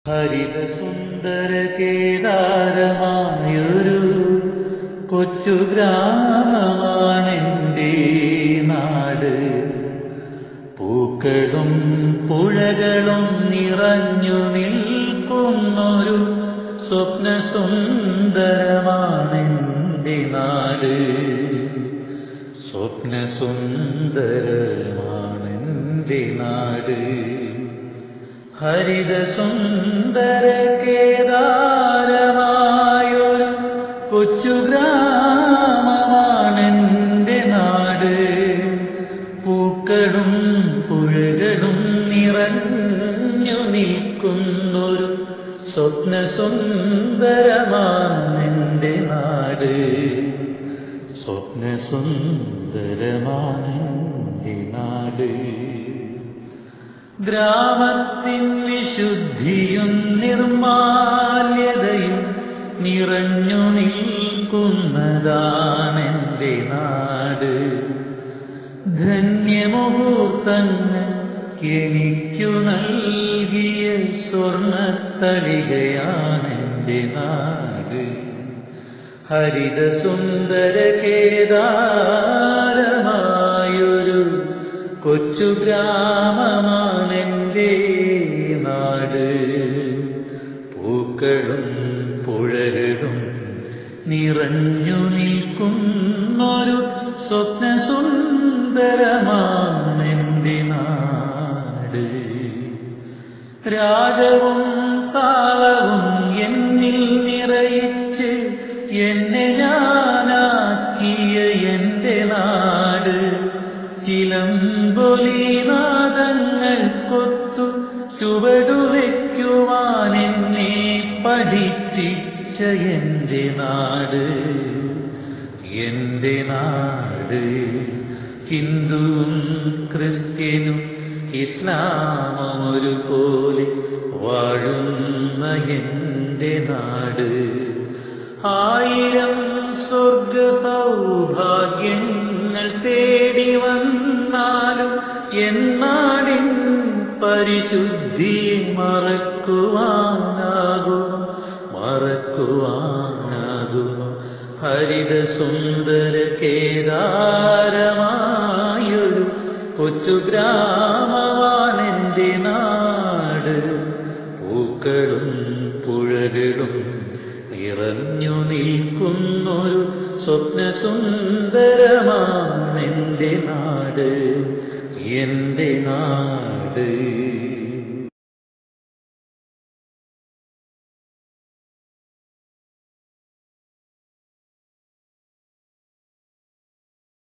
ഹരിത സുന്ദര കേദാരമായൊരു കൊച്ചു ഗ്രാമമാണെൻ്റെ നാട് പൂക്കളും പുഴകളും നിറഞ്ഞു നിൽക്കുന്നൊരു സ്വപ്ന സുന്ദരമാണെൻ്റെ നാട് സ്വപ്ന സുന്ദരമാണെൻ്റെ നാട് ഹരിത സുന്ദര കേദാരമായൊരു കൊച്ചു ഗ്രാമമാണെൻ്റെ നാട് പൂക്കളും പുഴകളും നിറഞ്ഞു നിൽക്കുന്നൊരു സ്വപ്ന സുന്ദരമാണെൻ്റെ നാട് സ്വപ്ന സുന്ദരമാണെൻ്റെ നാട് ഗ്രാമത്തിൻ വിശുദ്ധിയും നിർമാല്യതയും നിറഞ്ഞു നിൽക്കുന്നതാണെൻ്റെ നാട് ധന്യമുഹൂർത്തങ്ങൾ എനിക്കു നൽകിയ സ്വർണത്തളികയാണെൻ്റെ നാട് ഹരിത സുന്ദര കേദാരമായൊരു കൊച്ചു ഗ്രാമമാണെൻ്റെ നാട് പൂക്കളും പുഴകളും നിറഞ്ഞു നിൽക്കുന്നൊരു സ്വപ്ന സുന്ദരമാണെൻ്റെ നാട് രാഗവും താളവും എന്നിൽ നിറയിച്ച് എന്നെ ഞാനാക്കിയ എൻ്റെ നാട് ചിലമ്പൊലിനാദങ്ങൾ കൊത്തു ചുവടുവെക്കുവാൻ എന്നെ പഠിപ്പിച്ച എൻ്റെ നാട് എൻ്റെ നാട് ഹിന്ദുവും ക്രിസ്ത്യനും ഇസ്ലാമും ഒരുപോലെ വാഴുന്ന എൻ്റെ നാട് ആയിരം സ്വർഗ സൗഭാഗ്യങ്ങൾ തേടി വന്നാലും എന്നാടിൻ പരിശുദ്ധി മറക്കുവാനാകും മറക്കുവാനാകും ഹരിത സുന്ദര കേദാരമായൊരു കൊച്ചു ഗ്രാമമാണെൻ്റെ നാട് പൂക്കളും പുഴകളും നിറഞ്ഞു നിൽക്കുന്നൊരു സ്വപ്ന സുന്ദരമാണെൻ്റെ നാട് എൻ്റെ നാട്